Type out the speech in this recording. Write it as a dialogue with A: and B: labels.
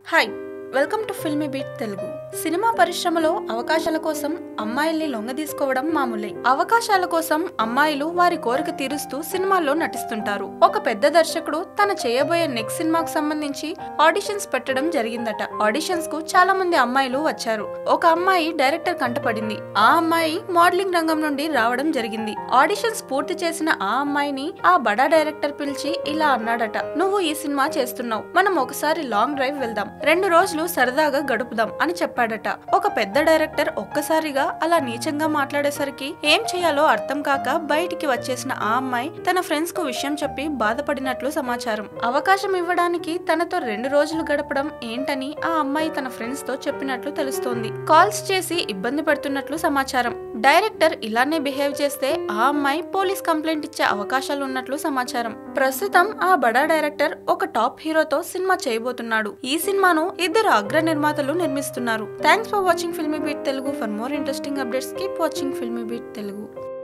A: hi welcome to Filmibeat Telugu సినిమా పరిశ్రమలో అవకాశాల కోసం అమ్మాయిల్ని లొంగదీసుకోవడం మామూలే అవకాశాల కోసం అమ్మాయిలు వారి కోరిక తీరుస్తూ సినిమాల్లో నటిస్తుంటారు ఒక పెద్ద దర్శకుడు తన చేయబోయే నెక్స్ట్ సినిమాకు సంబంధించి ఆడిషన్స్ పెట్టడం జరిగిందట ఆడిషన్స్ కు చాలా మంది అమ్మాయిలు వచ్చారు ఒక అమ్మాయి డైరెక్టర్ కంటపడింది ఆ అమ్మాయి మోడలింగ్ రంగం నుండి రావడం జరిగింది ఆడిషన్స్ పూర్తి చేసిన ఆ అమ్మాయిని ఆ బడా డైరెక్టర్ పిలిచి ఇలా అన్నాడట నువ్వు ఈ సినిమా చేస్తున్నావు మనం ఒకసారి లాంగ్ డ్రైవ్ వెళ్దాం రెండు రోజులు సరదాగా గడుపుదాం అని చెప్పాడట ఒక పెద్ద డైరెక్టర్ ఒక్కసారిగా అలా నీచంగా మాట్లాడేసరికి ఏం చేయాలో అర్థం కాక బయటికి వచ్చేసిన ఆ అమ్మాయి తన ఫ్రెండ్స్ కు విషయం చెప్పి బాధపడినట్లు సమాచారం అవకాశం ఇవ్వడానికి తనతో రెండు రోజులు గడపడం ఏంటని ఆ అమ్మాయి తన ఫ్రెండ్స్ తో చెప్పినట్లు తెలుస్తోంది కాల్స్ చేసి ఇబ్బంది పెడుతున్నట్లు సమాచారం డైరెక్టర్ ఇలానే బిహేవ్ చేస్తే ఆ అమ్మాయి పోలీస్ కంప్లైంట్ ఇచ్చే అవకాశాలు ఉన్నట్లు సమాచారం ప్రస్తుతం ఆ బడా డైరెక్టర్ ఒక టాప్ హీరోతో సినిమా చేయబోతున్నాడు ఈ సినిమాను ఇద్దరు అగ్ర నిర్మాతలు నిర్మిస్తున్నారు thanks for watching Filmibeat Telugu for more interesting updates keep watching Filmibeat Telugu